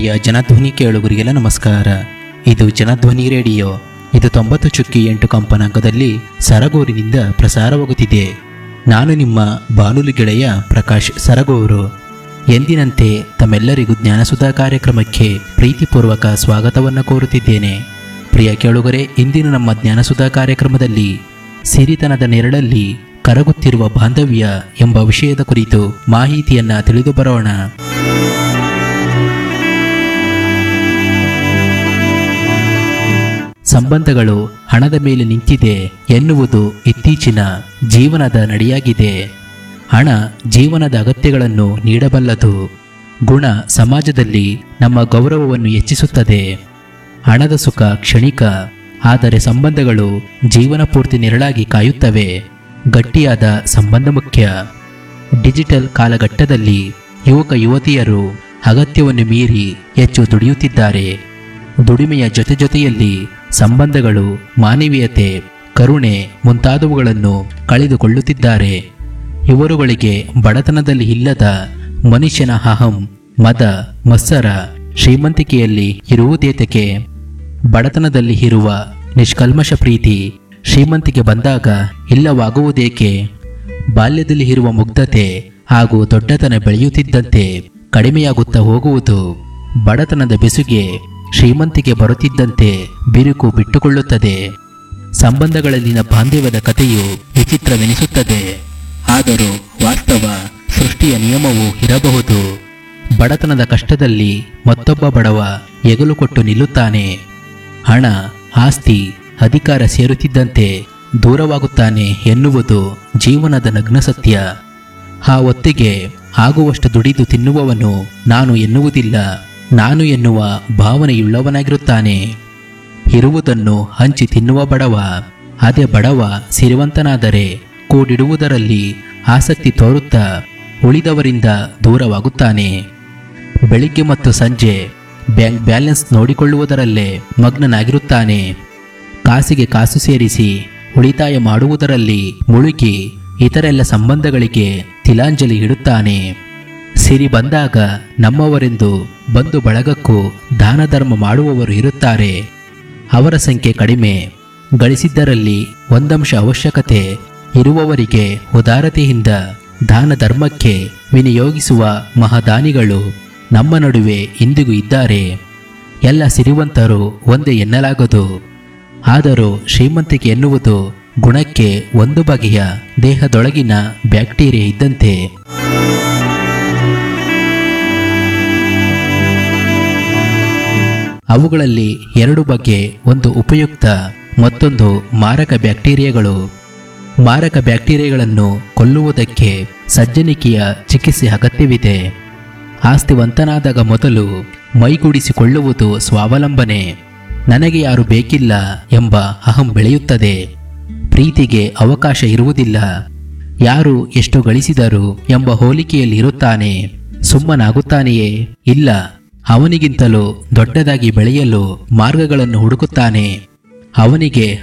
ಪ್ರಿಯ ಜನಧ್ವನಿ ಕೇಳುಗರಿಗೆಲ್ಲ ನಮಸ್ಕಾರ ಇದು ಜನಧ್ವನಿ ರೇಡಿಯೋ ಇದು ತೊಂಬತ್ತು ಚುಕ್ಕಿ ಎಂಟು ಕಂಪನಾಂಕದಲ್ಲಿ ಸರಗೂರಿನಿಂದ ಪ್ರಸಾರವಾಗುತ್ತಿದೆ ನಾನು ನಿಮ್ಮ ಬಾನುಲಿ ಗೆಳೆಯ ಪ್ರಕಾಶ್ ಸರಗೂರು ಎಂದಿನಂತೆ ತಮ್ಮೆಲ್ಲರಿಗೂ ಜ್ಞಾನಸುಧಾ ಕಾರ್ಯಕ್ರಮಕ್ಕೆ ಪ್ರೀತಿಪೂರ್ವಕ ಸ್ವಾಗತವನ್ನು ಕೋರುತ್ತಿದ್ದೇನೆ ಪ್ರಿಯ ಕೇಳುಗರೆ ಇಂದಿನ ನಮ್ಮ ಜ್ಞಾನಸುಧಾ ಕಾರ್ಯಕ್ರಮದಲ್ಲಿ ಸಿರಿತನದ ನೆರಳಲ್ಲಿ ಕರಗುತ್ತಿರುವ ಬಾಂಧವ್ಯ ಎಂಬ ವಿಷಯದ ಕುರಿತು ಮಾಹಿತಿಯನ್ನ ತಿಳಿದು ಬರೋಣ ಸಂಬಂಧಗಳು ಹಣದ ಮೇಲೆ ನಿಂತಿದೆ ಎನ್ನುವುದು ಇತ್ತೀಚಿನ ಜೀವನದ ನಡೆಯಾಗಿದೆ ಹಣ ಜೀವನದ ಅಗತ್ಯಗಳನ್ನು ನೀಡಬಲ್ಲದು ಗುಣ ಸಮಾಜದಲ್ಲಿ ನಮ್ಮ ಗೌರವವನ್ನು ಹೆಚ್ಚಿಸುತ್ತದೆ ಹಣದ ಸುಖ ಕ್ಷಣಿಕ ಆದರೆ ಸಂಬಂಧಗಳು ಜೀವನ ಪೂರ್ತಿ ನೆರಳಾಗಿ ಕಾಯುತ್ತವೆ ಗಟ್ಟಿಯಾದ ಸಂಬಂಧ ಮುಖ್ಯ ಡಿಜಿಟಲ್ ಕಾಲಘಟ್ಟದಲ್ಲಿ ಯುವಕ ಯುವತಿಯರು ಅಗತ್ಯವನ್ನು ಮೀರಿ ಹೆಚ್ಚು ದುಡಿಯುತ್ತಿದ್ದಾರೆ ದುಡಿಮೆಯ ಜೊತೆ ಜೊತೆಯಲ್ಲಿ ಸಂಬಂಧಗಳು ಮಾನವೀಯತೆ ಕರುಣೆ ಮುಂತಾದವುಗಳನ್ನು ಕಳೆದುಕೊಳ್ಳುತ್ತಿದ್ದಾರೆ ಇವರುಗಳಿಗೆ ಬಡತನದಲ್ಲಿ ಇಲ್ಲದ ಮನುಷ್ಯನ ಅಹಂ ಮದ ಮತ್ಸರ ಶ್ರೀಮಂತಿಕೆಯಲ್ಲಿ ಇರುವುದೇತಕ್ಕೆ ಬಡತನದಲ್ಲಿ ಇರುವ ನಿಷ್ಕಲ್ಮಶ ಪ್ರೀತಿ ಶ್ರೀಮಂತಿಕೆ ಬಂದಾಗ ಇಲ್ಲವಾಗುವುದೇಕೆ ಬಾಲ್ಯದಲ್ಲಿ ಇರುವ ಮುಗ್ಧತೆ ಹಾಗೂ ದೊಡ್ಡತನ ಬೆಳೆಯುತ್ತಿದ್ದಂತೆ ಕಡಿಮೆಯಾಗುತ್ತಾ ಹೋಗುವುದು ಬಡತನದ ಬೆಸುಗೆ ಶ್ರೀಮಂತಿಕೆ ಬರುತ್ತಿದ್ದಂತೆ ಬಿರುಕು ಬಿಟ್ಟುಕೊಳ್ಳುತ್ತದೆ ಸಂಬಂಧಗಳಲ್ಲಿನ ಬಾಂಧವ್ಯದ ಕಥೆಯು ವಿಚಿತ್ರವೆನಿಸುತ್ತದೆ ಆದರೂ ವಾಸ್ತವ ಸೃಷ್ಟಿಯ ನಿಯಮವು ಇರಬಹುದು ಬಡತನದ ಕಷ್ಟದಲ್ಲಿ ಮತ್ತೊಬ್ಬ ಬಡವ ಎಗಲು ಕೊಟ್ಟು ನಿಲ್ಲುತ್ತಾನೆ ಹಣ ಆಸ್ತಿ ಅಧಿಕಾರ ಸೇರುತ್ತಿದ್ದಂತೆ ದೂರವಾಗುತ್ತಾನೆ ಎನ್ನುವುದು ಜೀವನದ ನಗ್ನ ಸತ್ಯ ಆ ಹೊತ್ತಿಗೆ ಆಗುವಷ್ಟು ದುಡಿದು ತಿನ್ನುವವನು ನಾನು ಎನ್ನುವುದಿಲ್ಲ ನಾನು ಎನ್ನುವ ಭಾವನೆಯುಳ್ಳವನಾಗಿರುತ್ತಾನೆ ಇರುವುದನ್ನು ಹಂಚಿ ತಿನ್ನುವ ಬಡವ ಅದೇ ಬಡವ ಸಿರಿವಂತನಾದರೆ ಕೂಡಿಡುವುದರಲ್ಲಿ ಆಸಕ್ತಿ ತೋರುತ್ತಾ ಉಳಿದವರಿಂದ ದೂರವಾಗುತ್ತಾನೆ ಬೆಳಿಗ್ಗೆ ಮತ್ತು ಸಂಜೆ ಬ್ಯಾಂಕ್ ಬ್ಯಾಲೆನ್ಸ್ ನೋಡಿಕೊಳ್ಳುವುದರಲ್ಲೇ ಮಗ್ನನಾಗಿರುತ್ತಾನೆ ಕಾಸಿಗೆ ಕಾಸು ಸೇರಿಸಿ ಉಳಿತಾಯ ಮಾಡುವುದರಲ್ಲಿ ಮುಳುಗಿ ಇತರೆಲ್ಲ ಸಂಬಂಧಗಳಿಗೆ ತಿಲಾಂಜಲಿ ಇಡುತ್ತಾನೆ ಸಿರಿ ಬಂದಾಗ ನಮ್ಮವರೆಂದು ಬಂಧು ಬಳಗಕ್ಕೂ ದಾನ ಧರ್ಮ ಮಾಡುವವರು ಇರುತ್ತಾರೆ ಅವರ ಸಂಖ್ಯೆ ಕಡಿಮೆ ಗಳಿಸಿದ್ದರಲ್ಲಿ ಒಂದಂಶ ಅವಶ್ಯಕತೆ ಇರುವವರಿಗೆ ಉದಾರತೆಯಿಂದ ದಾನ ಧರ್ಮಕ್ಕೆ ವಿನಿಯೋಗಿಸುವ ಮಹಾದಾನಿಗಳು ನಮ್ಮ ನಡುವೆ ಇಂದಿಗೂ ಇದ್ದಾರೆ ಎಲ್ಲ ಸಿರಿವಂತರು ಒಂದೇ ಎನ್ನಲಾಗದು ಆದರೂ ಶ್ರೀಮಂತಿಕೆ ಎನ್ನುವುದು ಗುಣಕ್ಕೆ ಒಂದು ಬಗೆಯ ದೇಹದೊಳಗಿನ ಬ್ಯಾಕ್ಟೀರಿಯಾ ಇದ್ದಂತೆ ಅವುಗಳಲ್ಲಿ ಎರಡು ಬಗೆ ಒಂದು ಉಪಯುಕ್ತ ಮತ್ತೊಂದು ಮಾರಕ ಬ್ಯಾಕ್ಟೀರಿಯಾಗಳು ಮಾರಕ ಬ್ಯಾಕ್ಟೀರಿಯಾಗಳನ್ನು ಕೊಲ್ಲುವುದಕ್ಕೆ ಸಜ್ಜನಿಕೆಯ ಚಿಕಿತ್ಸೆ ಅಗತ್ಯವಿದೆ ಆಸ್ತಿವಂತನಾದಾಗ ಮೊದಲು ಮೈಗೂಡಿಸಿಕೊಳ್ಳುವುದು ಸ್ವಾವಲಂಬನೆ ನನಗೆ ಯಾರು ಬೇಕಿಲ್ಲ ಎಂಬ ಅಹಂ ಬೆಳೆಯುತ್ತದೆ ಪ್ರೀತಿಗೆ ಅವಕಾಶ ಇರುವುದಿಲ್ಲ ಯಾರು ಎಷ್ಟು ಗಳಿಸಿದರು ಎಂಬ ಹೋಲಿಕೆಯಲ್ಲಿ ಇರುತ್ತಾನೆ ಸುಮ್ಮನಾಗುತ್ತಾನೆಯೇ ಇಲ್ಲ ಅವನಿಗಿಂತಲೂ ದೊಡ್ಡದಾಗಿ ಬೆಳೆಯಲು ಮಾರ್ಗಗಳನ್ನು ಹುಡುಕುತ್ತಾನೆ ಅವನಿಗೆ